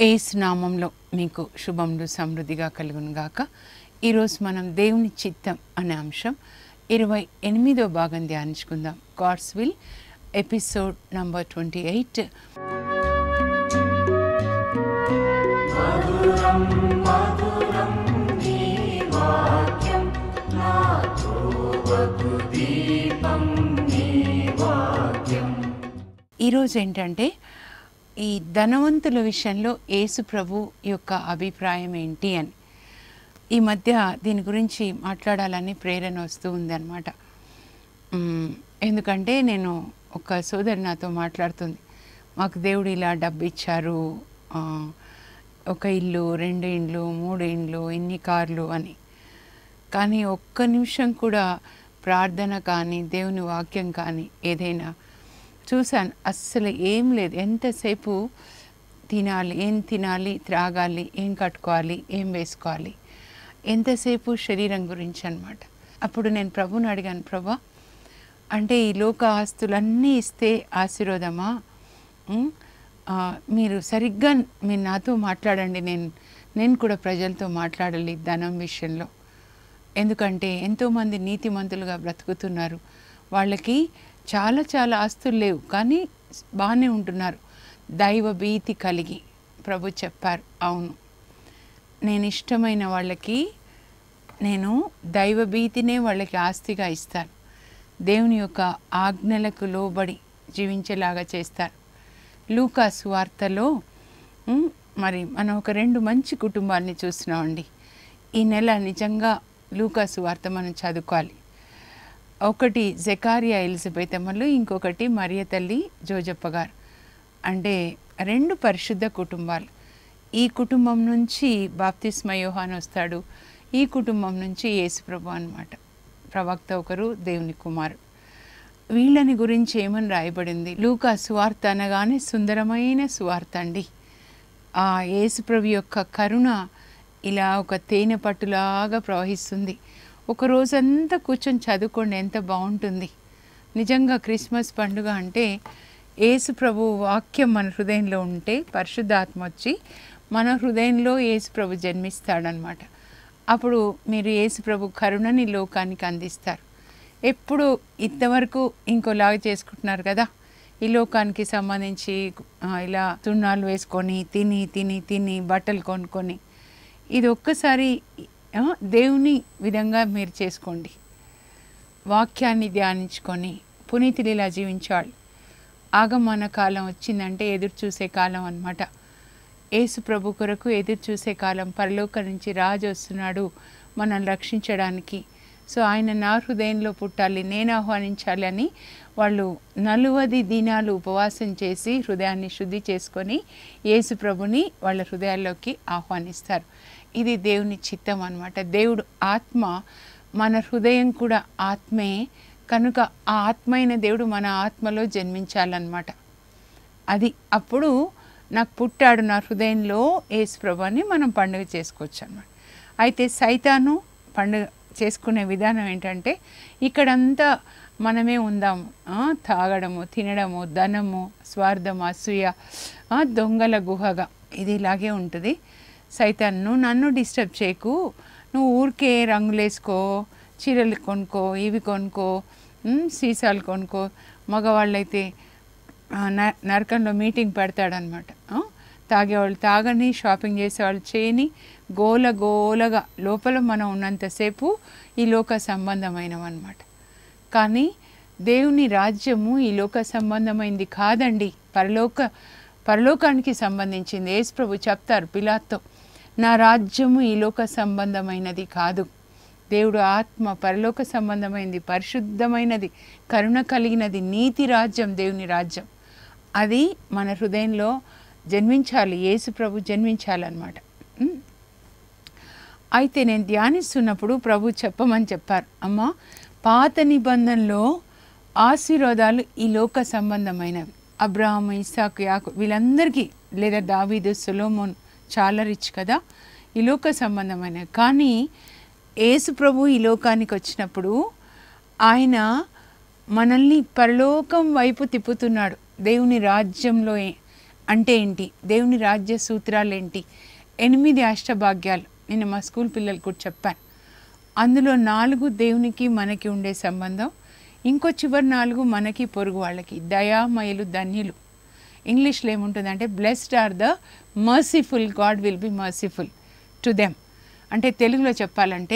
ఏసు నామంలో మీకు శుభములు సమృద్ధిగా కలుగును గాక ఈరోజు మనం దేవుని చిత్తం అనే అంశం ఇరవై ఎనిమిదో భాగం ధ్యానించుకుందాం God's will episode number twenty eight ఈరోజు ఏంటంటే ఈ ధనవంతుల విషయంలో యేసు ప్రభు యొక్క అభిప్రాయం ఏంటి అని ఈ మధ్య దీని గురించి మాట్లాడాలని ప్రేరణ వస్తూ ఉందన్నమాట మ్మ్, ఎందుకంటే నేను ఒక సోదరి నాతో మాట్లాడుతుంది మాకు దేవుడు ఇలా డబ్బు ఇచ్చారు ఆ, ఒక ఇల్లు రెండు ఇండ్లు మూడు ఇండ్లు ఇన్ని కార్లు అని కానీ ఒక్క నిమిషం కూడా ప్రార్థన కానీ దేవుని వాక్యం కానీ ఏదైనా చూశాను అస్సలు ఏం లేదు ఎంతసేపు తినాలి ఏం తినాలి త్రాగాలి ఏం కట్టుకోవాలి ఏం వేసుకోవాలి ఎంతసేపు శరీరం గురించి అన్నమాట అప్పుడు నేను ప్రభుని అడిగాను ప్రభా అంటే ఈ లోక ఆస్తులన్నీ ఇస్తే ఆశీర్వాదమా ఉమ్, ఆ, మీరు సరిగ్గా మీరు నాతో మాట్లాడండి నేను నేను కూడా ప్రజలతో మాట్లాడాలి ధనం విషయంలో ఎందుకంటే ఎంతోమంది నీతిమంతులుగా బ్రతుకుతున్నారు వాళ్ళకి చాలా చాలా ఆస్తులు లేవు కానీ బాగానే ఉంటున్నారు దైవ భీతి కలిగి ప్రభు చెప్పారు అవును నేను ఇష్టమైన వాళ్ళకి నేను దైవ భీతినే వాళ్ళకి ఆస్తిగా ఇస్తాను దేవుని యొక్క ఆజ్ఞలకు లోబడి జీవించేలాగా చేస్తారు లూకా సువార్తలో ఉమ్, మరి మనం ఒక రెండు మంచి కుటుంబాన్ని చూస్తున్నామండి ఈ నెల నిజంగా లూకా సువార్త మనం చదువుకోవాలి ఒకటి జకారియా ఎలిజబెత్ అమ్మలు ఇంకొకటి మరియ తల్లి జోజప్ప గారు అంటే రెండు పరిశుద్ధ కుటుంబాలు ఈ కుటుంబం నుంచి బాప్తిస్మ యోహాన్ వస్తాడు ఈ కుటుంబం నుంచి యేసుప్రభు అన్నమాట ప్రవక్త ఒకరు దేవుని కుమారు వీళ్ళని గురించి ఏమని రాయబడింది లూకా సువార్త అనగానే సుందరమైన సువార్త అండి ఆ యేసుప్రభు యొక్క కరుణ ఇలా ఒక తేనె పట్టులాగా ప్రవహిస్తుంది ఒక రోజంతా కూర్చొని చదువుకోండి ఎంత బాగుంటుంది నిజంగా క్రిస్మస్ పండుగ అంటే యేసు ప్రభు వాక్యం మన హృదయంలో ఉంటే పరిశుద్ధాత్మ వచ్చి మన హృదయంలో యేసు ప్రభు జన్మిస్తాడనమాట అప్పుడు మీరు యేసు ప్రభు కరుణని లోకానికి అందిస్తారు ఎప్పుడు ఇంతవరకు ఇంకోలాగా చేసుకుంటున్నారు కదా ఈ లోకానికి సంబంధించి ఆ, ఇలా తున్నాలు వేసుకొని తిని తిని తిని బట్టలు కొనుక్కొని ఇది ఒక్కసారి ఆ, దేవుని విధంగా మీరు చేసుకోండి వాక్యాన్ని ధ్యానించుకొని పునీతులు ఇలా జీవించాలి ఆగమన కాలం వచ్చిందంటే ఎదురు చూసే కాలం అన్నమాట యేసు ప్రభు కొరకు ఎదురు చూసే కాలం పరలోక నుంచి రాజు వస్తున్నాడు మనల్ని రక్షించడానికి సో ఆయన నా హృదయంలో పుట్టాలి నేను ఆహ్వానించాలి అని వాళ్ళు నలువది దినాలు ఉపవాసం చేసి హృదయాన్ని శుద్ధి చేసుకొని యేసు ప్రభుని వాళ్ళ హృదయాల్లోకి ఆహ్వానిస్తారు ఇది దేవుని చిత్తం అన్నమాట దేవుడు ఆత్మ మన హృదయం కూడా ఆత్మే కనుక ఆ ఆత్మ అయిన దేవుడు మన ఆత్మలో జన్మించాలన్నమాట అది అప్పుడు నాకు పుట్టాడు నా హృదయంలో యేసు ప్రభు అని మనం పండుగ చేసుకోవచ్చు అన్నమాట అయితే సైతాను పండుగ చేసుకునే విధానం ఏంటంటే ఇక్కడంతా మనమే ఉందాము ఆ, తాగడము తినడము ధనము స్వార్థం అసూయ ఆ, దొంగల గుహగా ఇది ఇలాగే ఉంటుంది సైతాన్ నువ్వు నన్ను డిస్టర్బ్ చేయకు నువ్వు ఊరికే రంగులేసుకో చీరలు కొనుక్కో ఇవి కొనుక్కో ఉమ్, సీసాలు కొనుక్కో మగవాళ్ళైతే ఆ, న- నరకంలో మీటింగ్ పెడతాడనమాట ఆ? తాగేవాళ్ళు తాగని షాపింగ్ చేసేవాళ్ళు చేయని గోల గోలగా లోపల మనం ఉన్నంతసేపు ఈ లోక సంబంధమైనవన్నమాట కానీ దేవుని రాజ్యము ఈ లోక సంబంధమైంది కాదండి పరలోక పరలోకానికి సంబంధించింది యేసు ప్రభు చెప్తారు పిలాత్తో నా రాజ్యము ఈ లోక సంబంధమైనది కాదు దేవుడు ఆత్మ పరలోక సంబంధమైనది పరిశుద్ధమైనది కరుణ కలిగినది నీతి రాజ్యం దేవుని రాజ్యం అది మన హృదయంలో జన్మించాలి యేసు ప్రభు జన్మించాలన్నమాట ఉమ్. అయితే నేను ధ్యానిస్తున్నప్పుడు ప్రభు చెప్పమని చెప్పారు అమ్మ పాత నిబంధనలో ఆశీర్వాదాలు ఈ లోక సంబంధమైనవి అబ్రాహం ఇసాకు యాకు వీళ్ళందరికీ లేదా దావీదు సొలోమోన్ చాలా రిచ్ కదా ఈ లోక సంబంధమైనవి కానీ యేసు ప్రభు ఈ లోకానికి వచ్చినప్పుడు ఆయన మనల్ని పరలోకం వైపు తిప్పుతున్నాడు దేవుని రాజ్యంలో ఏ- అంటే ఏంటి దేవుని రాజ్య సూత్రాలు ఏంటి ఎనిమిది అష్టభాగ్యాలు నేను మా స్కూల్ పిల్లలకు కూడా చెప్పాను అందులో నాలుగు దేవునికి మనకి ఉండే సంబంధం ఇంకో చివరి నాలుగు మనకి పొరుగు వాళ్ళకి దయామయులు ధన్యులు ఇంగ్లీష్లో ఏముంటుందంటే blessed are the merciful God will be merciful to them అంటే తెలుగులో చెప్పాలంటే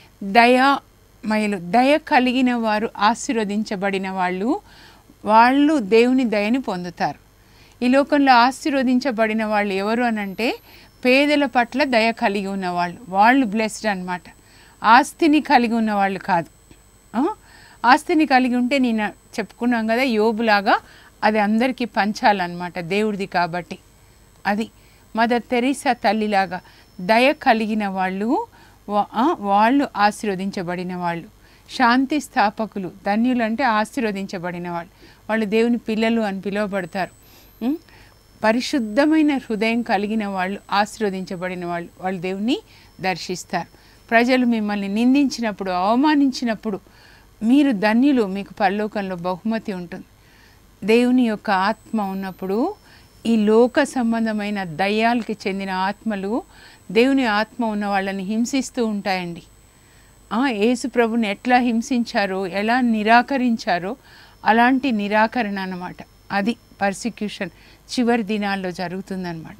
దయామయులు దయ కలిగిన వారు ఆశీర్వదించబడిన వాళ్ళు వాళ్ళు దేవుని దయని పొందుతారు ఈ లోకంలో ఆశీర్వదించబడిన వాళ్ళు ఎవరు అనంటే పేదల పట్ల దయ కలిగి ఉన్నవాళ్ళు వాళ్ళు బ్లెస్డ్ అన్నమాట ఆస్తిని కలిగి ఉన్న వాళ్ళు కాదు ఆ? ఆస్తిని కలిగి ఉంటే నేను చెప్పుకున్నాం కదా యోబులాగా అది అందరికీ పంచాలన్నమాట దేవుడిది కాబట్టి అది మదర్ తెరీసా తల్లిలాగా దయ కలిగిన వాళ్ళు వా- ఆ, వాళ్ళు ఆశీర్వదించబడిన వాళ్ళు శాంతి స్థాపకులు ధన్యులు అంటే ఆశీర్వదించబడిన వాళ్ళు వాళ్ళు దేవుని పిల్లలు అని పిలువబడతారు ఉం? పరిశుద్ధమైన హృదయం కలిగిన వాళ్ళు ఆశీర్వదించబడిన వాళ్ళు వాళ్ళు దేవుని దర్శిస్తారు ప్రజలు మిమ్మల్ని నిందించినప్పుడు అవమానించినప్పుడు మీరు ధన్యులు మీకు పరలోకంలో బహుమతి ఉంటుంది దేవుని యొక్క ఆత్మ ఉన్నప్పుడు ఈ లోక సంబంధమైన దయ్యాలకి చెందిన ఆత్మలు దేవుని ఆత్మ ఉన్న వాళ్ళని హింసిస్తూ ఉంటాయండి ఆ, యేసు ప్రభుని ఎట్లా హింసించారో ఎలా నిరాకరించారో అలాంటి నిరాకరణ అన్నమాట అది పర్సిక్యూషన్ చివరి దినాల్లో జరుగుతుందన్నమాట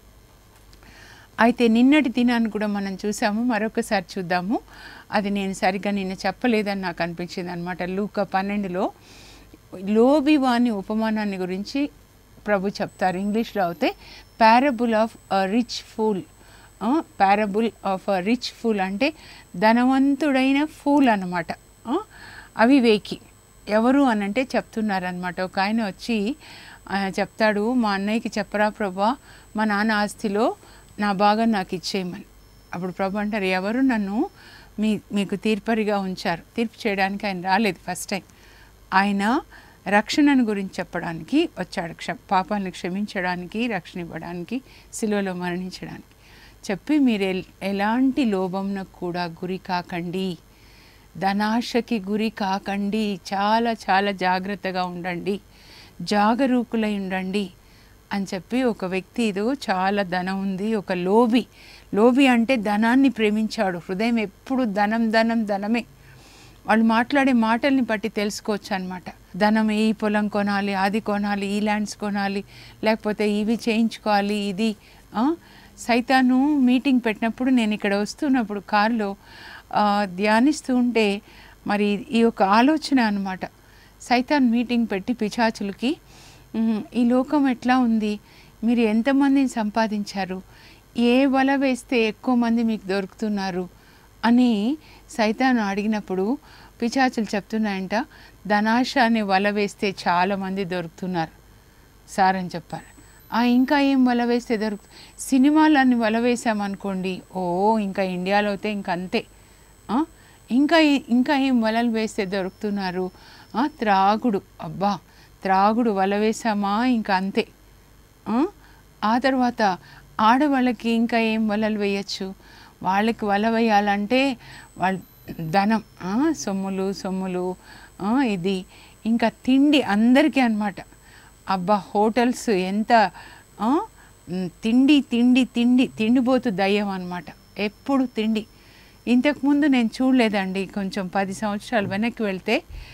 అయితే నిన్నటి దినాన్ని కూడా మనం చూసాము మరొకసారి చూద్దాము అది నేను సరిగ్గా నిన్న చెప్పలేదని నాకు అనిపించింది అనమాట లూక పన్నెండులో లోబివాని ఉపమానాన్ని గురించి ప్రభు చెప్తారు ఇంగ్లీష్లో అయితే parable of a rich fool parable of a rich fool అంటే ధనవంతుడైన ఫూల్ అనమాట అవివేకి ఎవరు అనంటే చెప్తున్నారనమాట ఒక ఆయన వచ్చి ఆ, చెప్తాడు మా అన్నయ్యకి చెప్పరా ప్రభా మా నాన్న ఆస్తిలో నా భాగం నాకు ఇచ్చేయమని అప్పుడు ప్రభు అంటారు ఎవరు నన్ను మీ మీకు తీర్పరిగా ఉంచారు తీర్పు చేయడానికి ఆయన రాలేదు ఫస్ట్ టైం ఆయన రక్షణను గురించి చెప్పడానికి వచ్చాడు క్ష పాపాలను క్షమించడానికి రక్షణ ఇవ్వడానికి సిలువలో మరణించడానికి చెప్పి మీరు ఎల్- ఎలాంటి లోభంకు కూడా గురి కాకండి ధనాశకి గురి కాకండి చాలా చాలా జాగ్రత్తగా ఉండండి జాగరూకులై ఉండండి అని చెప్పి ఒక వ్యక్తి ఇదో చాలా ధనం ఉంది ఒక లోబి లోబి అంటే ధనాన్ని ప్రేమించాడు హృదయం ఎప్పుడు ధనం ధనం ధనమే వాళ్ళు మాట్లాడే మాటల్ని బట్టి తెలుసుకోవచ్చు అనమాట ధనం ఈ పొలం కొనాలి అది కొనాలి ఈ ల్యాండ్స్ కొనాలి లేకపోతే ఇవి చేయించుకోవాలి ఇది ఆ? సైతాను మీటింగ్ పెట్టినప్పుడు నేను ఇక్కడ వస్తున్నప్పుడు కారులో ఆ, ధ్యానిస్తూ ఉంటే మరి ఈ యొక్క ఆలోచన అనమాట సైతాన్ మీటింగ్ పెట్టి పిచాచులకి "ఉమ్, ఈ లోకం ఎట్లా ఉంది మీరు ఎంతమందిని సంపాదించారు ఏ వల వేస్తే ఎక్కువ మంది మీకు దొరుకుతున్నారు అని సైతాను అడిగినప్పుడు పిచాచులు చెప్తున్నాయంట ధనాశ అనే వల వేస్తే చాలామంది దొరుకుతున్నారు సార్ అని చెప్పారు "ఆ, ఇంకా ఏం వల వేస్తే దొరుకు సినిమాలన్నీ వల వేసామనుకోండి ఓ ఇంకా ఇండియాలో అయితే ఇంక అంతే ఆ, ఇంకా ఏ- ఇంకా ఏం వలలు వేస్తే దొరుకుతున్నారు ఆ, త్రాగుడు అబ్బా త్రాగుడు వల వేసామా ఇంకా అంతే ఆ? ఆ తర్వాత ఆడవాళ్ళకి ఇంకా ఏం వలలు వేయచ్చు వాళ్ళకి వల వేయాలంటే వాళ్ళ ధనం ఆ, సొమ్ములు సొమ్ములు ఆ, ఇది ఇంకా తిండి అందరికీ అన్నమాట అబ్బా హోటల్స్ ఎంత ఆ, మ్, తిండి తిండి తిండి తిండిపోతు దయ్యం అన్నమాట ఎప్పుడు తిండి ఇంతకుముందు నేను చూడలేదండి కొంచెం పది సంవత్సరాలు వెనక్కి వెళ్తే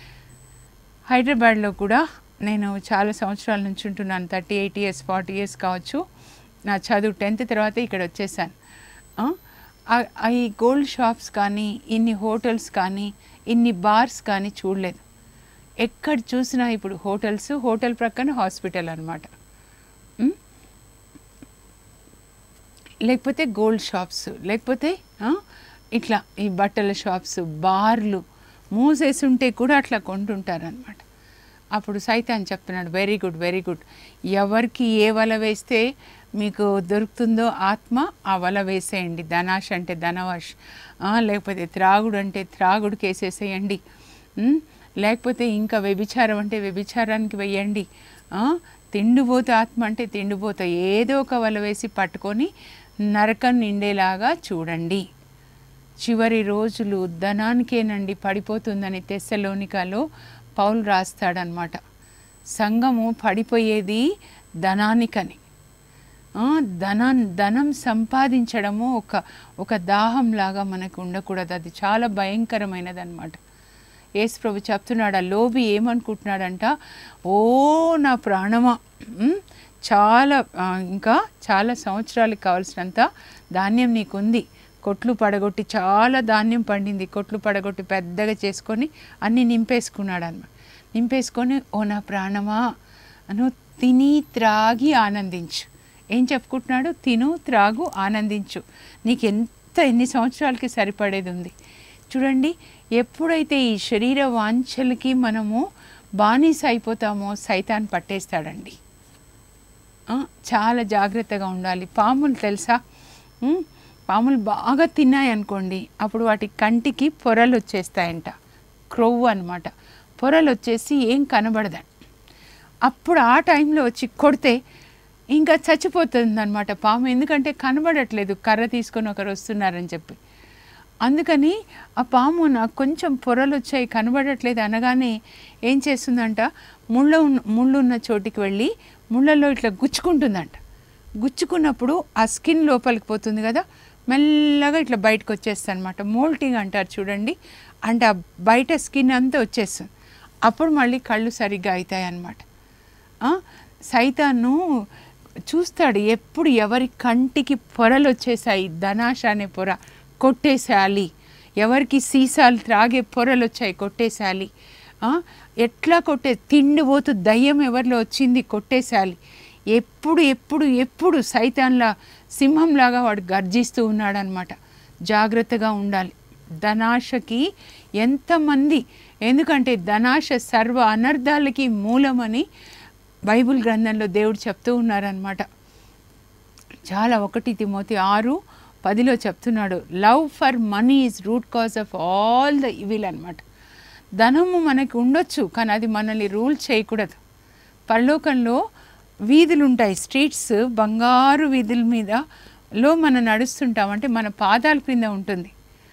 హైదరాబాద్లో కూడా నేను చాలా సంవత్సరాల నుంచి ఉంటున్నాను thirty eight years forty years కావచ్చు నా చదువు టెన్త్ తర్వాత ఇక్కడ వచ్చేసాను ఆ, ఆ- ఆ ఈ గోల్డ్ షాప్స్ కానీ ఇన్ని హోటల్స్ కానీ ఇన్ని బార్స్ కానీ చూడలేదు ఎక్కడ చూసినా ఇప్పుడు హోటల్స్ హోటల్ ప్రక్కన హాస్పిటల్ అనమాట లేకపోతే గోల్డ్ షాప్స్ లేకపోతే ఆ, ఇట్లా ఈ బట్టల షాప్స్ బార్లు మూసేసి ఉంటే కూడా అట్లా కొంటుంటారనమాట అప్పుడు సైతాన్ చెప్తున్నాడు వెరీ గుడ్ వెరీ గుడ్ ఎవరికి ఏ వల వేస్తే మీకు దొరుకుతుందో ఆత్మ ఆ వల వేసేయండి ధనాశ అంటే ధనవాష్ ఆ, లేకపోతే త్రాగుడు అంటే త్రాగుడుకి వేసేసేయండి ఉమ్, లేకపోతే ఇంకా వ్యభిచారం అంటే వ్యభిచారానికి వెయ్యండి ఆ, తిండిపోతే ఆత్మ అంటే తిండిపోతే ఏదో ఒక వల వేసి పట్టుకొని నరకం నిండేలాగా చూడండి చివరి రోజులు ధనానికేనండి పడిపోతుందని తెస్సలోనికాలో పౌలు రాస్తాడనమాట సంఘము పడిపోయేది ధనానికని ఆ, ధనం ధనం సంపాదించడము ఒక ఒక దాహం లాగా మనకు ఉండకూడదు అది చాలా భయంకరమైనది అనమాట యేసు ప్రభు చెప్తున్నాడు ఆ లోబి ఏమనుకుంటున్నాడంట ఓ నా ప్రాణమా ఉమ్, చాలా ఆ, ఇంకా చాలా సంవత్సరాలకు కావాల్సినంత ధాన్యం నీకుంది కొట్లు పడగొట్టి చాలా ధాన్యం పండింది కొట్లు పడగొట్టి పెద్దగా చేసుకొని అన్నీ నింపేసుకున్నాడు అనమాట నింపేసుకొని ఓ నా ప్రాణమా అను తిని త్రాగి ఆనందించు ఏం చెప్పుకుంటున్నాడు తిను త్రాగు ఆనందించు నీకు ఎంత ఎన్ని సంవత్సరాలకి సరిపడేది ఉంది చూడండి ఎప్పుడైతే ఈ శరీర వాంఛలకి మనము బానిస అయిపోతామో సైతాన్ పట్టేస్తాడండి ఆ, చాలా జాగ్రత్తగా ఉండాలి పాములు తెలుసా ఉమ్, పాములు బాగా తిన్నాయి అనుకోండి అప్పుడు వాటి కంటికి పొరలు వచ్చేస్తాయంట క్రొవ్వు అనమాట పొరలు వచ్చేసి ఏం కనబడదండి అప్పుడు ఆ టైంలో వచ్చి కొడితే ఇంకా చచ్చిపోతుంది అనమాట పాము ఎందుకంటే కనబడట్లేదు కర్ర తీసుకొని ఒకరు వస్తున్నారని చెప్పి అందుకని ఆ పాము నాకు కొంచెం పొరలు వచ్చాయి కనబడట్లేదు అనగానే ఏం చేస్తుందంట ముళ్ళ ఉన్న ముళ్ళు ఉన్న చోటికి వెళ్ళి ముళ్ళలో ఇట్లా గుచ్చుకుంటుందంట గుచ్చుకున్నప్పుడు ఆ స్కిన్ లోపలికి పోతుంది కదా మెల్లగా ఇట్లా బయటకు వచ్చేస్తుంది అనమాట మోల్టింగ్ అంటారు చూడండి అంటే ఆ బయట స్కిన్ అంతా వచ్చేస్తుంది అప్పుడు మళ్ళీ కళ్ళు సరిగ్గా అవుతాయి అన్నమాట ఆ, సైతాను చూస్తాడు ఎప్పుడు ఎవరి కంటికి పొరలు వచ్చేసాయి ధనాశ అనే పొర కొట్టేసేయాలి ఎవరికి సీసాలు త్రాగే పొరలు వచ్చాయి కొట్టేసేయాలి ఆ, ఎట్లా కొట్టే తిండిపోతూ దయ్యం ఎవరిలో వచ్చింది కొట్టేసేయాలి ఎప్పుడు ఎప్పుడు ఎప్పుడు సైతాన్లా సింహంలాగా వాడు గర్జిస్తూ ఉన్నాడనమాట జాగ్రత్తగా ఉండాలి ధనాశకి ఎంతమంది ఎందుకంటే ధనాశ సర్వ అనర్థాలకి మూలమని బైబిల్ గ్రంథంలో దేవుడు చెప్తూ ఉన్నారనమాట చాలా ఒకటి తిమోతి ఆరు పదిలో చెప్తున్నాడు love for money is root cause of all the evil అనమాట ధనము మనకి ఉండొచ్చు కానీ అది మనల్ని రూల్ చేయకూడదు పరలోకంలో వీధులు ఉంటాయి స్ట్రీట్స్ బంగారు వీధుల మీద లో మనం నడుస్తుంటాం అంటే మన పాదాల క్రింద ఉంటుంది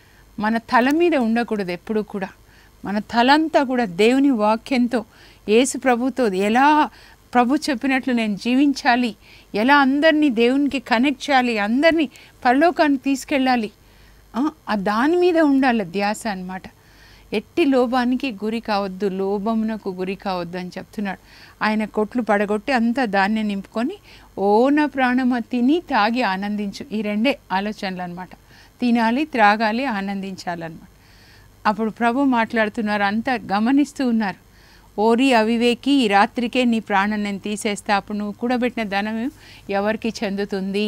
మన తల మీద ఉండకూడదు ఎప్పుడు కూడా మన తలంతా కూడా దేవుని వాక్యంతో యేసు ప్రభుతో ఎలా ప్రభు చెప్పినట్లు నేను జీవించాలి ఎలా అందరినీ దేవునికి కనెక్ట్ చేయాలి అందరినీ పరలోకానికి తీసుకెళ్ళాలి ఆ, ఆ దాని మీద ఉండాలి ధ్యాస అన్నమాట ఎట్టి లోభానికి గురి కావద్దు లోభమునకు గురి కావద్దు అని చెప్తున్నాడు ఆయన కొట్లు పడగొట్టి అంతా ధాన్యం నింపుకొని ఓ నా ప్రాణమ తిని తాగి ఆనందించు ఈ రెండే ఆలోచనలు అనమాట తినాలి త్రాగాలి ఆనందించాలన్నమాట అప్పుడు ప్రభు మాట్లాడుతున్నారు అంతా గమనిస్తూ ఉన్నారు ఓరి అవివేకి ఈ రాత్రికే నీ ప్రాణం నేను తీసేస్తా అప్పుడు నువ్వు కూడబెట్టిన ధనం ఎవరికి చెందుతుంది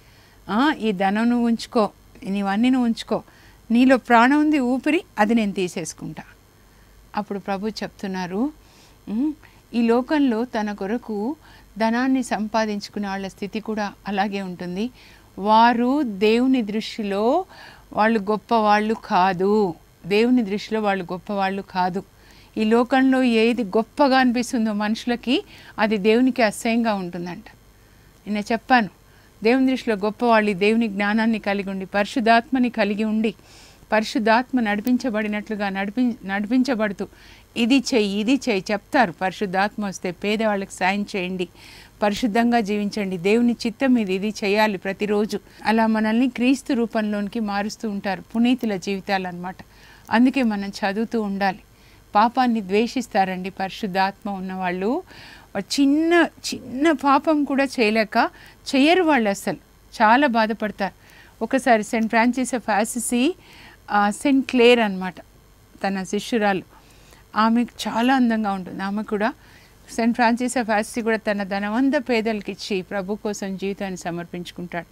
ఆ, ఈ ధనం నువ్వు ఉంచుకో నీవన్నీ నువ్వు ఉంచుకో నీలో ప్రాణం ఉంది ఊపిరి అది నేను తీసేసుకుంటా అప్పుడు ప్రభు చెప్తున్నారు "ఉమ్, ఈ లోకంలో తన కొరకు ధనాన్ని సంపాదించుకునే వాళ్ళ స్థితి కూడా అలాగే ఉంటుంది వారు దేవుని దృష్టిలో వాళ్ళు గొప్పవాళ్ళు కాదు దేవుని దృష్టిలో వాళ్ళు గొప్పవాళ్ళు కాదు ఈ లోకంలో ఏది గొప్పగా అనిపిస్తుందో మనుషులకి అది దేవునికి అసహ్యంగా ఉంటుందంట నిన్న చెప్పాను దేవుని దృష్టిలో గొప్పవాళ్ళు ఈ దేవుని జ్ఞానాన్ని కలిగి ఉండి పరిశుద్ధాత్మని కలిగి ఉండి పరిశుద్ధాత్మ నడిపించబడినట్లుగా నడిపి నడిపించబడుతూ ఇది చెయ్యి ఇది చెయ్యి చెప్తారు పరిశుద్ధాత్మ వస్తే పేదవాళ్ళకి సాయం చేయండి పరిశుద్ధంగా జీవించండి దేవుని చిత్తం ఇది ఇది చేయాలి ప్రతిరోజు అలా మనల్ని క్రీస్తు రూపంలోనికి మారుస్తూ ఉంటారు పునీతుల జీవితాలు అన్నమాట అందుకే మనం చదువుతూ ఉండాలి పాపాన్ని ద్వేషిస్తారండి పరిశుద్ధాత్మ ఉన్నవాళ్ళు ఒక చిన్న చిన్న పాపం కూడా చేయలేక చేయరు వాళ్ళు అసలు చాలా బాధపడతారు ఒకసారి Saint Francis of Assisi Saint Clare అన్నమాట తన శిష్యురాలు ఆమె చాలా అందంగా ఉంటుంది ఆమె కూడా సెయింట్ ఫ్రాన్సిస్ ఆఫ్ ఆసిసి కూడా తన ధనవంత పేదలకి ఇచ్చి ప్రభు కోసం జీవితాన్ని సమర్పించుకుంటాడు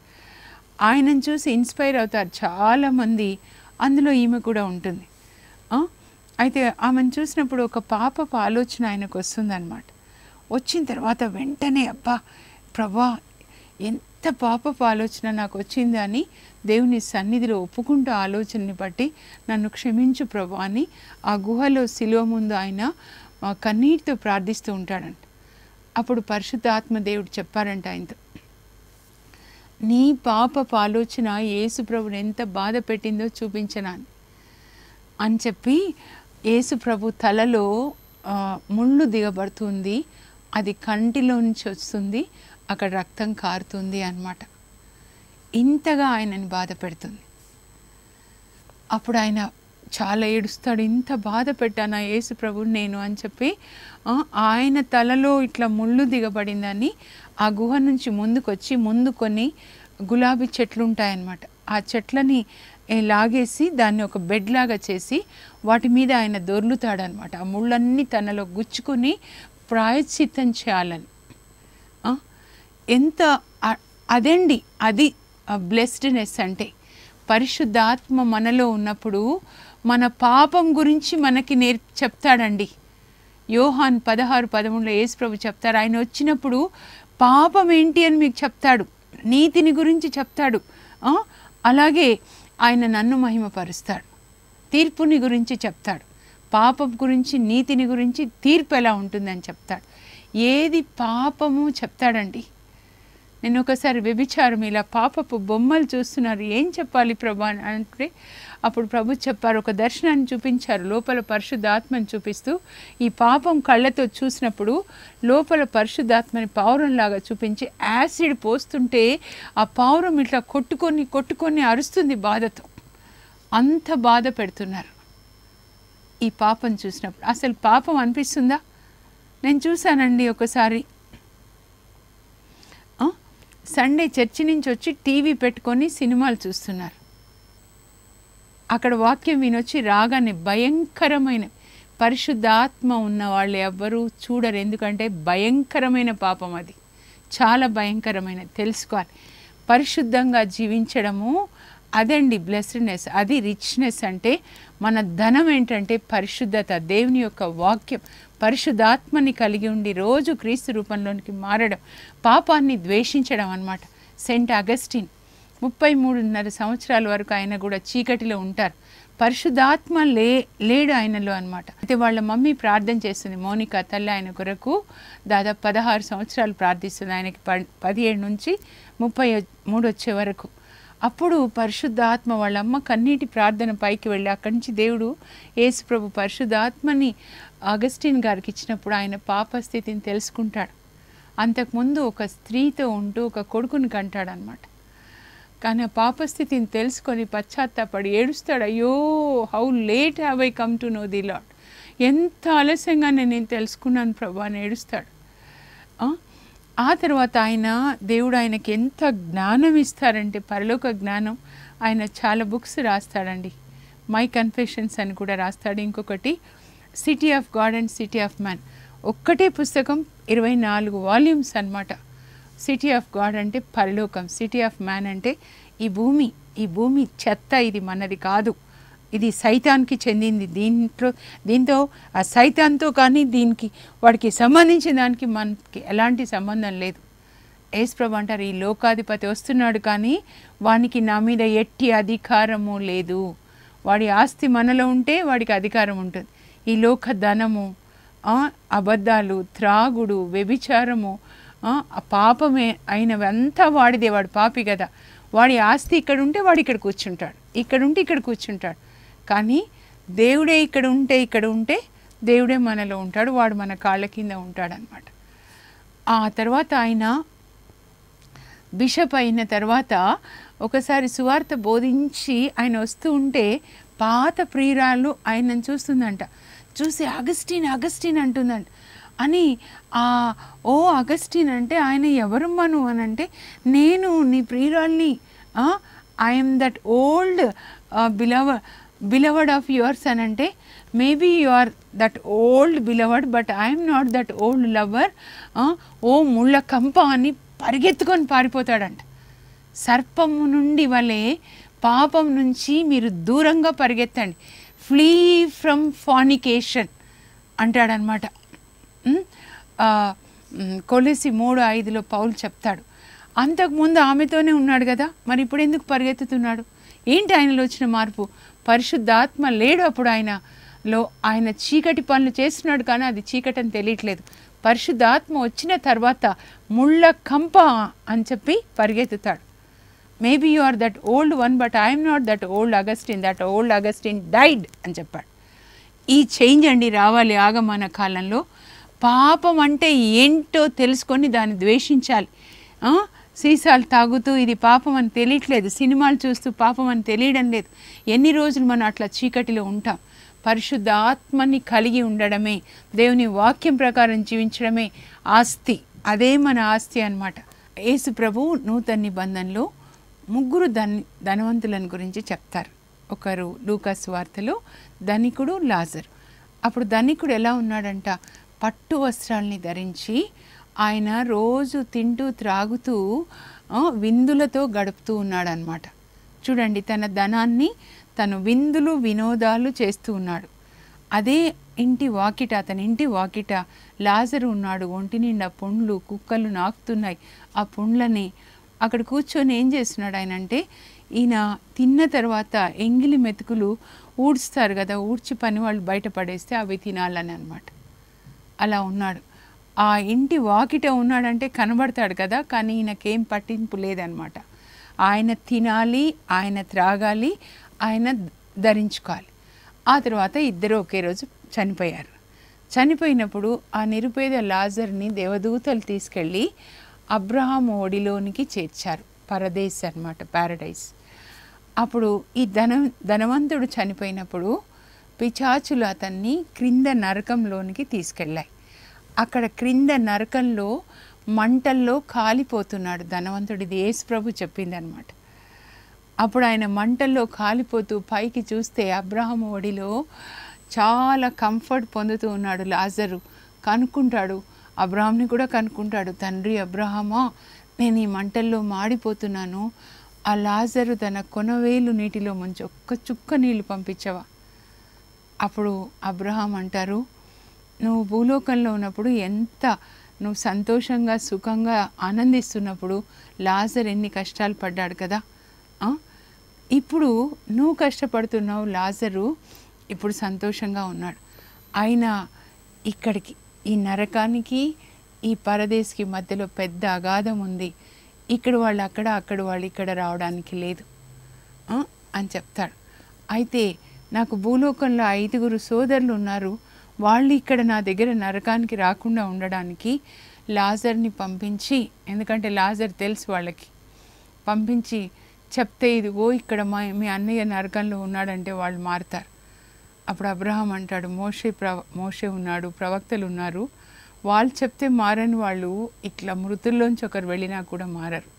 ఆయనను చూసి ఇన్స్పైర్ అవుతారు చాలామంది అందులో ఈమె కూడా ఉంటుంది ఆ? అయితే ఆమెను చూసినప్పుడు ఒక పాపపు ఆలోచన ఆయనకు వస్తుందన్నమాట వచ్చిన తర్వాత వెంటనే అబ్బా ప్రభా ఎంత పాపపు ఆలోచన నాకు వచ్చింది అని దేవుని సన్నిధిలో ఒప్పుకుంటూ ఆలోచనని బట్టి నన్ను క్షమించు ప్రభు అని ఆ గుహలో శిలువ ముందు ఆయన ఆ, కన్నీటితో ప్రార్థిస్తూ ఉంటాడంట అప్పుడు పరిశుద్ధాత్మ దేవుడు చెప్పారంట ఆయనతో నీ పాపపు ఆలోచన యేసు ప్రభుని ఎంత బాధ పెట్టిందో చూపించనా అని. అని చెప్పి యేసు ప్రభు తలలో ఆ, ముళ్ళు దిగబడుతుంది అది కంటిలో నుంచి వస్తుంది అక్కడ రక్తం కారుతుంది అన్నమాట ఇంతగా ఆయనని బాధ పెడుతుంది అప్పుడు ఆయన చాలా ఏడుస్తాడు ఇంత బాధ పెట్టాను ఆ యేసు ప్రభు నేను అని చెప్పి ఆ, ఆయన తలలో ఇట్లా ముళ్ళు దిగబడిందని ఆ గుహ నుంచి ముందుకొచ్చి ముందు కొన్ని గులాబీ చెట్లు ఉంటాయన్నమాట ఆ చెట్లని ఏ, లాగేసి దాన్ని ఒక బెడ్ లాగా చేసి వాటి మీద ఆయన దొర్లుతాడనమాట ఆ ముళ్ళన్నీ తనలో గుచ్చుకుని ప్రాయశ్చిత్తం చేయాలని ఆ, ఎంత అ- అదండి అది బ్లెస్డ్నెస్ అంటే పరిశుద్ధాత్మ మనలో ఉన్నప్పుడు మన పాపం గురించి మనకి నేర్ చెప్తాడండి యోహాన్ పదహారు పదమూడులో యేసు ప్రభు చెప్తారు ఆయన వచ్చినప్పుడు పాపం ఏంటి అని మీకు చెప్తాడు నీతిని గురించి చెప్తాడు ఆ? అలాగే ఆయన నన్ను మహిమపరుస్తాడు తీర్పుని గురించి చెప్తాడు పాపం గురించి నీతిని గురించి తీర్పు ఎలా ఉంటుందని చెప్తాడు ఏది పాపము చెప్తాడండి నేను ఒకసారి వ్యభిచారం ఇలా పాపపు బొమ్మలు చూస్తున్నారు ఏం చెప్పాలి ప్రభా అని అంటే అప్పుడు ప్రభు చెప్పారు ఒక దర్శనాన్ని చూపించారు లోపల పరిశుద్ధాత్మని చూపిస్తూ ఈ పాపం కళ్ళతో చూసినప్పుడు లోపల పరిశుద్ధాత్మని పావురంలాగా చూపించి యాసిడ్ పోస్తుంటే ఆ పావురం ఇట్లా కొట్టుకొని కొట్టుకొని అరుస్తుంది బాధతో అంత బాధ పెడుతున్నారు ఈ పాపం చూసినప్పుడు అసలు పాపం అనిపిస్తుందా నేను చూశానండి ఒకసారి ఆ, సండే చర్చి నుంచి వచ్చి టీవీ పెట్టుకొని సినిమాలు చూస్తున్నారు అక్కడ వాక్యం వినొచ్చి రాగానే భయంకరమైన పరిశుద్ధాత్మ ఉన్న వాళ్ళు ఎవ్వరూ చూడరు ఎందుకంటే భయంకరమైన పాపం అది చాలా భయంకరమైన తెలుసుకోవాలి పరిశుద్ధంగా జీవించడము అదండి బ్లెస్డ్నెస్ అది రిచ్నెస్ అంటే మన ధనం ఏంటంటే పరిశుద్ధత దేవుని యొక్క వాక్యం పరిశుద్ధాత్మని కలిగి ఉండి రోజు క్రీస్తు రూపంలోనికి మారడం పాపాన్ని ద్వేషించడం అన్నమాట సెంట్ అగస్టిన్ ముప్పై మూడున్నర సంవత్సరాల వరకు ఆయన కూడా చీకటిలో ఉంటారు పరిశుద్ధాత్మ లే లేడు ఆయనలో అనమాట అయితే వాళ్ళ మమ్మీ ప్రార్థన చేస్తుంది మౌనిక తల్లి ఆయన కొరకు దాదాపు పదహారు సంవత్సరాలు ప్రార్థిస్తుంది ఆయనకి ప పదిహేడు నుంచి ముప్పై మూడు వచ్చే వరకు అప్పుడు పరిశుద్ధాత్మ వాళ్ళ అమ్మ కన్నీటి ప్రార్థన పైకి వెళ్ళి అక్కడి నుంచి దేవుడు యేసుప్రభు పరిశుద్ధాత్మని అగస్టిన్ గారికి ఇచ్చినప్పుడు ఆయన పాప స్థితిని తెలుసుకుంటాడు అంతకుముందు ఒక స్త్రీతో ఉంటూ ఒక కొడుకుని కంటాడనమాట కానీ ఆ పాపస్థితిని తెలుసుకొని పశ్చాత్తాపడి ఏడుస్తాడు అయ్యో how late have I come to know the Lord ఎంత ఆలస్యంగా నేను తెలుసుకున్నాను ప్రభా అని ఏడుస్తాడు ఆ? ఆ తర్వాత ఆయన దేవుడు ఆయనకి ఎంత జ్ఞానం ఇస్తారంటే పరలోక జ్ఞానం ఆయన చాలా బుక్స్ రాస్తాడండి మై కన్ఫెషన్స్ అని కూడా రాస్తాడు ఇంకొకటి City of God and City of Man ఒక్కటే పుస్తకం ఇరవై నాలుగు వాల్యూమ్స్ అన్నమాట సిటీ ఆఫ్ గాడ్ అంటే పరలోకం సిటీ ఆఫ్ మ్యాన్ అంటే ఈ భూమి ఈ భూమి చెత్త ఇది మనది కాదు ఇది సైతాన్కి చెందింది దీంట్లో దీంతో ఆ సైతాన్తో కానీ దీనికి వాడికి సంబంధించిన దానికి మనకి ఎలాంటి సంబంధం లేదు యేసుప్రభు అంటారు ఈ లోకాధిపతి వస్తున్నాడు కానీ వానికి నా మీద ఎట్టి అధికారము లేదు వాడి ఆస్తి మనలో ఉంటే వాడికి అధికారం ఉంటుంది ఈ లోక ధనము ఆ, అబద్ధాలు త్రాగుడు వ్యభిచారము ఆ, ఆ పాపమే అయినవి అంతా వాడిదే వాడు పాపి కదా వాడి ఆస్తి ఇక్కడ ఉంటే వాడు ఇక్కడ కూర్చుంటాడు ఇక్కడ ఉంటే ఇక్కడ కూర్చుంటాడు కానీ దేవుడే ఇక్కడ ఉంటే ఇక్కడ ఉంటే దేవుడే మనలో ఉంటాడు వాడు మన కాళ్ళ కింద ఉంటాడనమాట ఆ తర్వాత ఆయన బిషప్ అయిన తర్వాత ఒకసారి సువార్త బోధించి ఆయన వస్తూ ఉంటే పాత ప్రియురాలు ఆయనను చూస్తుందంట చూసి అగస్టిన్ అగస్టిన్ అంటుందంట అని ఆ ఓ అగస్టిన్ అంటే ఆయన ఎవరమ్మా నువ్వు అని అంటే నేను నీ ప్రియురాల్ని I'm that old belo beloved of yours అని అంటే maybe you are that old beloved but I'm not that old lover ఓ ముళ్ళ కంప అని పరిగెత్తుకొని పారిపోతాడంట సర్పము నుండి వలె పాపం నుంచి మీరు దూరంగా పరిగెత్తండి ఫ్లీ ఫ్రమ్ ఫానికేషన్ అంటాడనమాట ఉమ్, ఆ, ఉమ్, కొలసి మూడు ఐదులో పౌలు చెప్తాడు అంతకుముందు ఆమెతోనే ఉన్నాడు కదా మరి ఇప్పుడు ఎందుకు పరిగెత్తుతున్నాడు ఏంటి ఆయనలో వచ్చిన మార్పు పరిశుద్ధాత్మ లేడు అప్పుడు ఆయనలో ఆయన చీకటి పనులు చేస్తున్నాడు కానీ అది చీకటి అని తెలియట్లేదు పరిశుద్ధాత్మ వచ్చిన తర్వాత ముళ్ళ కంప అని చెప్పి పరిగెత్తుతాడు maybe you are that old one but I'm not that old Augustine that old Augustine died అని చెప్పాడు ఈ చేంజ్ అండి రావాలి ఆగమన కాలంలో పాపం అంటే ఏంటో తెలుసుకొని దాన్ని ద్వేషించాలి ఆ? సీసాలు తాగుతూ ఇది పాపం అని తెలియట్లేదు సినిమాలు చూస్తూ పాపం అని తెలియడం లేదు ఎన్ని రోజులు మనం అట్లా చీకటిలో ఉంటాం పరిశుద్ధ ఆత్మని కలిగి ఉండడమే దేవుని వాక్యం ప్రకారం జీవించడమే ఆస్తి అదే మన ఆస్తి అన్నమాట యేసు ప్రభు నూతన నిబంధనలో ముగ్గురు ధన్ ధనవంతులను గురించి చెప్తారు ఒకరు లూకాస్ వార్తలో ధనికుడు లాజర్ అప్పుడు ధనికుడు ఎలా ఉన్నాడంట పట్టు వస్త్రాల్ని ధరించి ఆయన రోజు తింటూ త్రాగుతూ ఆ, విందులతో గడుపుతూ ఉన్నాడనమాట చూడండి తన ధనాన్ని తను విందులు వినోదాలు చేస్తూ ఉన్నాడు అదే ఇంటి వాకిట అతని ఇంటి వాకిట లాజరు ఉన్నాడు ఒంటి నిండా పుండ్లు కుక్కలు నాకుతున్నాయి ఆ పుండ్లని అక్కడ కూర్చొని ఏం చేస్తున్నాడు ఆయన అంటే ఈయన తిన్న తర్వాత ఎంగిలి మెతుకులు ఊడ్స్తారు కదా ఊడ్చి పని వాళ్ళు బయట పడేస్తే అవి తినాలని అనమాట అలా ఉన్నాడు ఆ ఇంటి వాకిట ఉన్నాడంటే కనబడతాడు కదా కానీ ఈయనకేం పట్టింపు లేదనమాట ఆయన తినాలి ఆయన త్రాగాలి ఆయన ధరించుకోవాలి ఆ తర్వాత ఇద్దరు ఒకే రోజు చనిపోయారు చనిపోయినప్పుడు ఆ నిరుపేద లాజర్ని దేవదూతలు తీసుకెళ్ళి అబ్రహాం ఒడిలోనికి చేర్చారు పరదేశ్ అన్నమాట ప్యారడైస్ అప్పుడు ఈ ధన ధనవంతుడు చనిపోయినప్పుడు పిచాచులు అతన్ని క్రింద నరకంలోనికి తీసుకెళ్ళాయి అక్కడ క్రింద నరకంలో మంటల్లో కాలిపోతున్నాడు ధనవంతుడు ఇది యేసు ప్రభు చెప్పిందనమాట అప్పుడు ఆయన మంటల్లో కాలిపోతూ పైకి చూస్తే అబ్రహం ఒడిలో చాలా కంఫర్ట్ పొందుతూ ఉన్నాడు లాజరు కనుక్కుంటాడు అబ్రహాంని కూడా కనుక్కుంటాడు తండ్రి అబ్రహమా నేను ఈ మంటల్లో మాడిపోతున్నాను ఆ లాజరు తన కొనవేలు నీటిలో ముంచి ఒక్క చుక్క నీళ్లు పంపించవా అప్పుడు అబ్రహాం అంటారు నువ్వు భూలోకంలో ఉన్నప్పుడు ఎంత నువ్వు సంతోషంగా సుఖంగా ఆనందిస్తున్నప్పుడు లాజర్ ఎన్ని కష్టాలు పడ్డాడు కదా ఆ? ఇప్పుడు నువ్వు కష్టపడుతున్నావు లాజరు ఇప్పుడు సంతోషంగా ఉన్నాడు ఆయన ఇక్కడికి ఈ నరకానికి ఈ పరదేశ్కి మధ్యలో పెద్ద అగాధం ఉంది ఇక్కడ వాళ్ళు అక్కడ అక్కడ వాళ్ళు ఇక్కడ రావడానికి లేదు ఆ, అని చెప్తాడు అయితే నాకు భూలోకంలో ఐదుగురు సోదరులు ఉన్నారు వాళ్ళు ఇక్కడ నా దగ్గర నరకానికి రాకుండా ఉండడానికి లాజర్ని పంపించి ఎందుకంటే లాజర్ తెలుసు వాళ్ళకి పంపించి చెప్తే ఇదిగో ఇక్కడ మా మీ అన్నయ్య నరకంలో ఉన్నాడంటే వాళ్ళు మారుతారు అప్పుడు అబ్రహాం అంటాడు మోషే ప్రవ మోషే ఉన్నాడు ప్రవక్తలు ఉన్నారు వాళ్ళు చెప్తే మారని వాళ్ళు ఇట్లా మృతుల్లోంచి ఒకరు వెళ్ళినా కూడా మారరు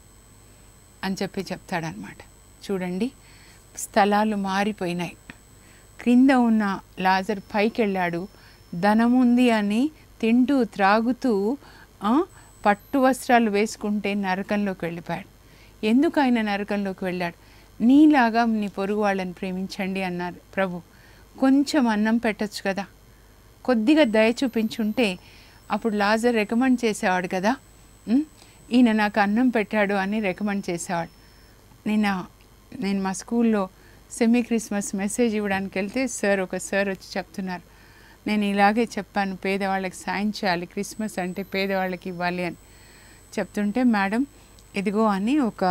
అని చెప్పి చెప్తాడనమాట చూడండి స్థలాలు మారిపోయినాయి క్రింద ఉన్న లాజర్ పైకి వెళ్ళాడు ధనముంది అని తింటూ త్రాగుతూ ఆ, పట్టు వస్త్రాలు వేసుకుంటే నరకంలోకి వెళ్ళిపోయాడు ఎందుకు ఆయన నరకంలోకి వెళ్ళాడు నీలాగా నీ పొరుగు వాళ్ళని ప్రేమించండి అన్నారు ప్రభు కొంచెం అన్నం పెట్టచ్చు కదా కొద్దిగా దయ చూపించుంటే అప్పుడు లాజర్ రికమెండ్ చేసేవాడు కదా ఉమ్, ఈయన నాకు అన్నం పెట్టాడు అని రికమెండ్ చేసేవాడు నిన్న నేను మా స్కూల్లో సెమీ క్రిస్మస్ మెసేజ్ ఇవ్వడానికి వెళ్తే సార్ ఒక సార్ వచ్చి చెప్తున్నారు నేను ఇలాగే చెప్పాను పేదవాళ్ళకి సాయం చేయాలి క్రిస్మస్ అంటే పేదవాళ్ళకి ఇవ్వాలి అని చెప్తుంటే మేడం ఇదిగో అని ఒక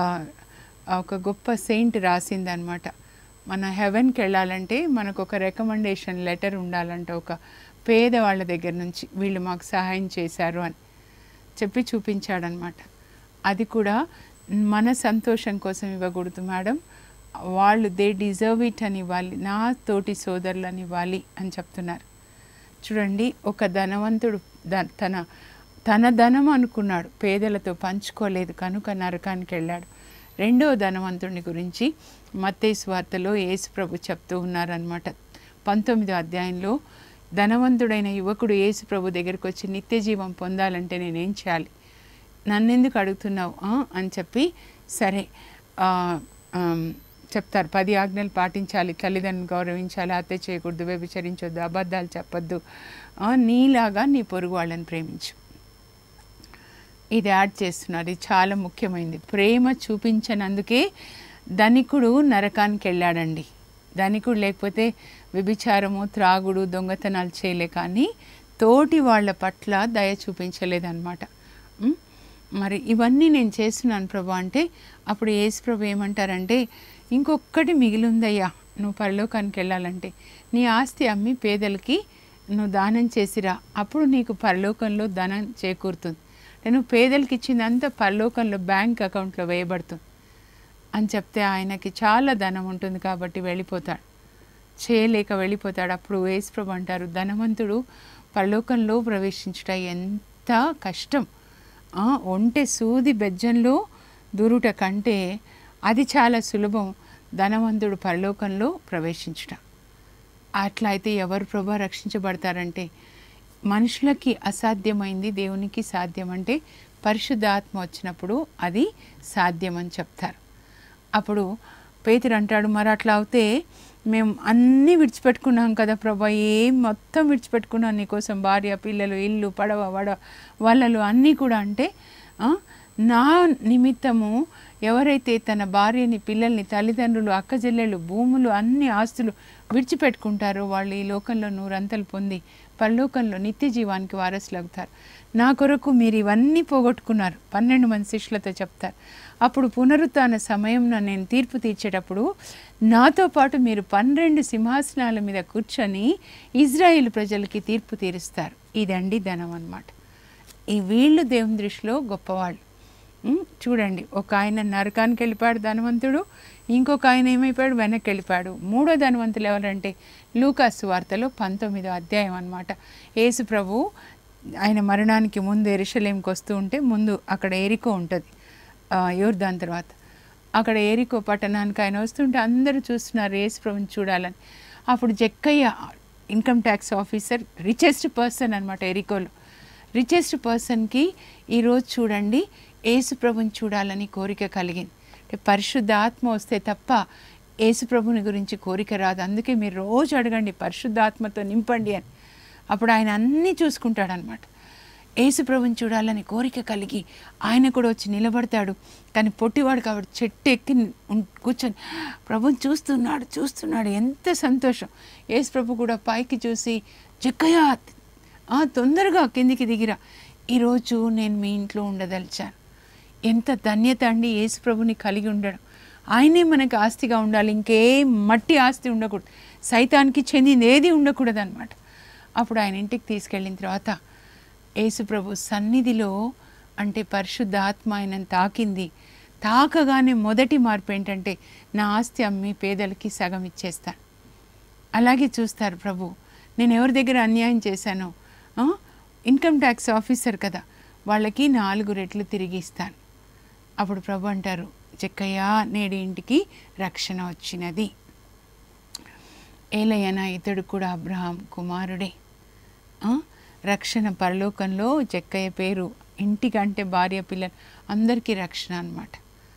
ఒక గొప్ప సెయింట్ రాసిందనమాట మన హెవెన్కి వెళ్ళాలంటే మనకు ఒక రికమెండేషన్ లెటర్ ఉండాలంట ఒక పేదవాళ్ళ దగ్గర నుంచి వీళ్ళు మాకు సహాయం చేశారు అని చెప్పి చూపించాడనమాట అది కూడా మన సంతోషం కోసం ఇవ్వకూడదు మేడం వాళ్ళు దే డిజర్వ్ ఇట్ అని ఇవ్వాలి నా తోటి సోదరులు అని ఇవ్వాలి అని చెప్తున్నారు చూడండి ఒక ధనవంతుడు ద తన తన ధనం అనుకున్నాడు పేదలతో పంచుకోలేదు కనుక నరకానికి వెళ్ళాడు రెండో ధనవంతుని గురించి మత్తయి వార్తలో యేసు ప్రభు చెప్తూ ఉన్నారనమాట పంతొమ్మిదో అధ్యాయంలో ధనవంతుడైన యువకుడు యేసు ప్రభు దగ్గరికి వచ్చి నిత్య జీవం పొందాలంటే నేనేం చేయాలి నన్నెందుకు అడుగుతున్నావు ఆ? అని చెప్పి సరే ఆ, ఆమ్, చెప్తారు పది ఆజ్ఞలు పాటించాలి తల్లిదండ్రులు గౌరవించాలి హత్య చేయకూడదు వ్యభిచరించొద్దు అబద్ధాలు చెప్పొద్దు ఆ, నీలాగా నీ పొరుగు వాళ్ళని ప్రేమించు ఇది యాడ్ చేస్తున్నారు ఇది చాలా ముఖ్యమైనది ప్రేమ చూపించనందుకే ధనికుడు నరకానికి వెళ్ళాడండి ధనికుడు లేకపోతే వ్యభిచారము త్రాగుడు దొంగతనాలు చేయలే కానీ తోటి వాళ్ళ పట్ల దయ చూపించలేదన్నమాట ఉం? మరి ఇవన్నీ నేను చేస్తున్నాను ప్రభు అంటే అప్పుడు యేసు ప్రభు ఏమంటారంటే ఇంకొక్కటి మిగిలిందయ్యా నువ్వు పరలోకానికి వెళ్ళాలంటే నీ ఆస్తి అమ్మి పేదలకి నువ్వు దానం చేసిరా అప్పుడు నీకు పరలోకంలో ధనం చేకూరుతుంది నేను పేదలకి ఇచ్చిందంతా పరలోకంలో బ్యాంక్ అకౌంట్లో వేయబడుతుంది అని చెప్తే ఆయనకి చాలా ధనం ఉంటుంది కాబట్టి వెళ్ళిపోతాడు చేయలేక వెళ్ళిపోతాడు అప్పుడు యేసుప్రభు అంటారు ధనవంతుడు పరలోకంలో ప్రవేశించుట ఎంత కష్టం ఆ, ఒంటె సూది బెజ్జంలో దూరుట కంటే అది చాలా సులభం ధనవంతుడు పరలోకంలో ప్రవేశించుట అట్లా అయితే ఎవరు ప్రభా రక్షించబడతారంటే మనుషులకి అసాధ్యమైంది దేవునికి సాధ్యం అంటే పరిశుద్ధాత్మ వచ్చినప్పుడు అది సాధ్యమని చెప్తారు అప్పుడు పేతురు అంటాడు మరి అట్లా అవుతే మేము అన్నీ విడిచిపెట్టుకున్నాం కదా ప్రభా ఏం మొత్తం విడిచిపెట్టుకున్నాం నీకోసం భార్య పిల్లలు ఇల్లు పడవ వడ వాళ్ళలు అన్నీ కూడా అంటే ఆ, నా నిమిత్తము ఎవరైతే తన భార్యని పిల్లల్ని తల్లిదండ్రులు అక్కజెల్లెలు భూములు అన్ని ఆస్తులు విడిచిపెట్టుకుంటారో వాళ్ళు ఈ లోకంలో నూరంతలు పొంది పరలోకంలో నిత్య జీవానికి వారసులవుతారు నా కొరకు మీరు ఇవన్నీ పోగొట్టుకున్నారు పన్నెండు మంది శిష్యులతో చెప్తారు అప్పుడు పునరుత్న సమయంలో నేను తీర్పు తీర్చేటప్పుడు నాతో పాటు మీరు పన్నెండు సింహాసనాల మీద కూర్చొని ఇజ్రాయిల్ ప్రజలకి తీర్పు తీరుస్తారు ఇదండి ధనం అన్నమాట ఈ వీళ్ళు దేవుని దృష్టిలో గొప్పవాళ్ళు ఉమ్, చూడండి ఒక ఆయన నరకానికి వెళ్ళిపోయాడు ధనవంతుడు ఇంకొక ఆయన ఏమైపోయాడు వెనక్కి వెళ్ళిపోయాడు మూడో ధనవంతులు ఎవరంటే లూకాసు వార్తలో పంతొమ్మిదో అధ్యాయం అనమాట యేసు ప్రభు ఆయన మరణానికి ముందు ఎరుషలేంకి వస్తూ ఉంటే ముందు అక్కడ ఏరికో ఉంటుంది యోర్దాన్ తర్వాత అక్కడ ఏరికో పట్టణానికి ఆయన వస్తుంటే అందరూ చూస్తున్నారు యేసు ప్రభుని చూడాలని అప్పుడు జక్కయ్య income tax officer richest person అనమాట ఎరికోలో రిచెస్ట్ పర్సన్కి ఈరోజు చూడండి యేసు ప్రభుని చూడాలని కోరిక కలిగింది అంటే పరిశుద్ధ ఆత్మ వస్తే తప్ప యేసు ప్రభుని గురించి కోరిక రాదు అందుకే మీరు రోజు అడగండి పరిశుద్ధ ఆత్మతో నింపండి అని అప్పుడు ఆయన అన్నీ చూసుకుంటాడనమాట యేసు ప్రభుని చూడాలని కోరిక కలిగి ఆయన కూడా వచ్చి నిలబడతాడు కానీ పొట్టివాడు కాబట్టి చెట్టు ఎక్కి ఉం- కూర్చొని ప్రభుని చూస్తున్నాడు చూస్తున్నాడు ఎంత సంతోషం యేసు ప్రభు కూడా పైకి చూసి జక్కయ్య ఆ, తొందరగా కిందికి దిగిరా ఈరోజు నేను మీ ఇంట్లో ఉండదలిచాను ఎంత ధన్యత అండి యేసు ప్రభుని కలిగి ఉండడం ఆయనే మనకి ఆస్తిగా ఉండాలి ఇంకేం మట్టి ఆస్తి ఉండకూడదు సైతానికి చెందింది ఏది ఉండకూడదు అనమాట అప్పుడు ఆయన ఇంటికి తీసుకెళ్ళిన తర్వాత యేసు ప్రభు సన్నిధిలో అంటే పరిశుద్ధ ఆత్మ ఆయనను తాకింది తాకగానే మొదటి మార్పు ఏంటంటే నా ఆస్తి అమ్మి పేదలకి సగం ఇచ్చేస్తాను అలాగే చూస్తారు ప్రభు నేను ఎవరి దగ్గర అన్యాయం చేశానో ఆ, ఇన్కమ్ ట్యాక్స్ ఆఫీసర్ కదా వాళ్ళకి నాలుగు రెట్లు తిరిగి ఇస్తాను అప్పుడు ప్రభు అంటారు చెక్కయ్య నేడి ఇంటికి రక్షణ వచ్చినది ఏలయ్యన ఇతడు కూడా అబ్రహాం కుమారుడే ఆ, రక్షణ పరలోకంలో చెక్కయ్య పేరు ఇంటికంటే భార్య పిల్లలు అందరికీ రక్షణ అన్నమాట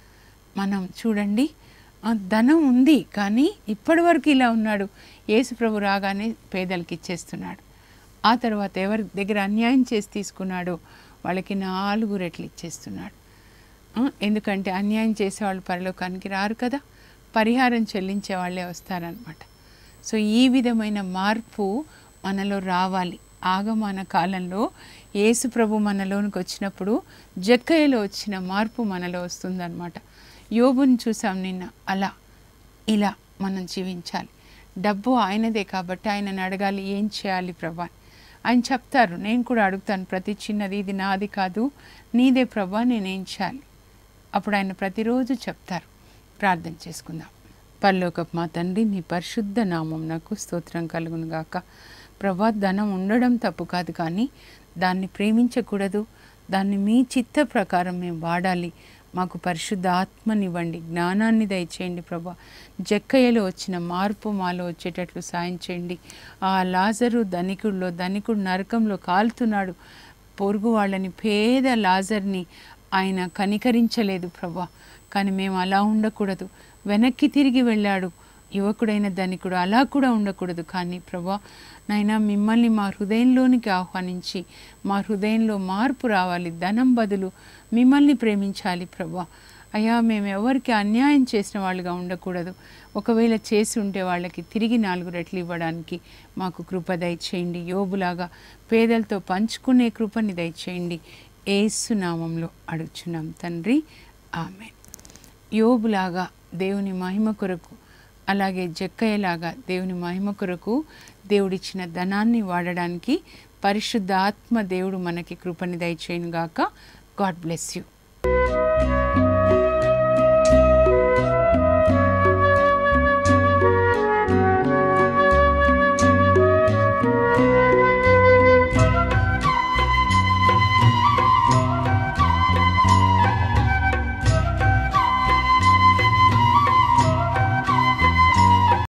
మనం చూడండి ఆ, ధనం ఉంది కానీ ఇప్పటి వరకు ఇలా ఉన్నాడు యేసు ప్రభు రాగానే పేదలకి ఇచ్చేస్తున్నాడు ఆ తర్వాత ఎవరి దగ్గర అన్యాయం చేసి తీసుకున్నాడో వాళ్ళకి నాలుగు రెట్లు ఇచ్చేస్తున్నాడు ఆ, ఎందుకంటే అన్యాయం చేసేవాళ్ళు పరలోకానికి రారు కదా పరిహారం చెల్లించే వాళ్ళే వస్తారనమాట సో ఈ విధమైన మార్పు మనలో రావాలి ఆగమాన కాలంలో యేసు ప్రభు మనలోనికి వచ్చినప్పుడు జక్కయ్యలో వచ్చిన మార్పు మనలో వస్తుందన్నమాట యోబుని చూసాం నిన్న అలా ఇలా మనం జీవించాలి డబ్బు ఆయనదే కాబట్టి ఆయనను అడగాలి ఏం చేయాలి ప్రభా అని. ఆయన చెప్తారు నేను కూడా అడుగుతాను ప్రతి చిన్నది ఇది నాది కాదు నీదే ప్రభా నేనేం చేయాలి అప్పుడు ఆయన ప్రతిరోజు చెప్తారు ప్రార్థన చేసుకుందాం పరలోకపు మా తండ్రి నీ పరిశుద్ధ నామం నాకు స్తోత్రం కలుగును గాక ప్రభా ధనం ఉండడం తప్పు కాదు కానీ దాన్ని ప్రేమించకూడదు దాన్ని మీ చిత్త ప్రకారం మేము వాడాలి మాకు పరిశుద్ధ ఆత్మనివ్వండి జ్ఞానాన్ని దయచేయండి ప్రభా జక్కయ్యలో వచ్చిన మార్పు మాలో వచ్చేటట్లు సాయం చేయండి ఆ లాజరు ధనికుడిలో ధనికుడు నరకంలో కాలుతున్నాడు పొరుగు వాళ్ళని పేద లాజర్ని ఆయన కనికరించలేదు ప్రభా కానీ మేము అలా ఉండకూడదు వెనక్కి తిరిగి వెళ్ళాడు యువకుడైన ధనికుడు అలా కూడా ఉండకూడదు కానీ ప్రభా నాయనా మిమ్మల్ని మా హృదయంలోనికి ఆహ్వానించి మా హృదయంలో మార్పు రావాలి ధనం బదులు మిమ్మల్ని ప్రేమించాలి ప్రభా అయ్యా మేము ఎవరికి అన్యాయం చేసిన వాళ్ళుగా ఉండకూడదు ఒకవేళ చేసి ఉంటే వాళ్ళకి తిరిగి నాలుగు రెట్లు ఇవ్వడానికి మాకు కృప దయచేయండి యోబులాగా పేదలతో పంచుకునే కృపని దయచేయండి ఏసు నామంలో అడుగుచున్నాం తండ్రి ఆమె యోబులాగా దేవుని మహిమ కొరకు అలాగే జక్కయ్యలాగా దేవుని మహిమ కొరకు దేవుడిచ్చిన ధనాన్ని వాడడానికి పరిశుద్ధాత్మ దేవుడు మనకి కృపని దయచేయను గాక గాడ్ బ్లెస్ యూ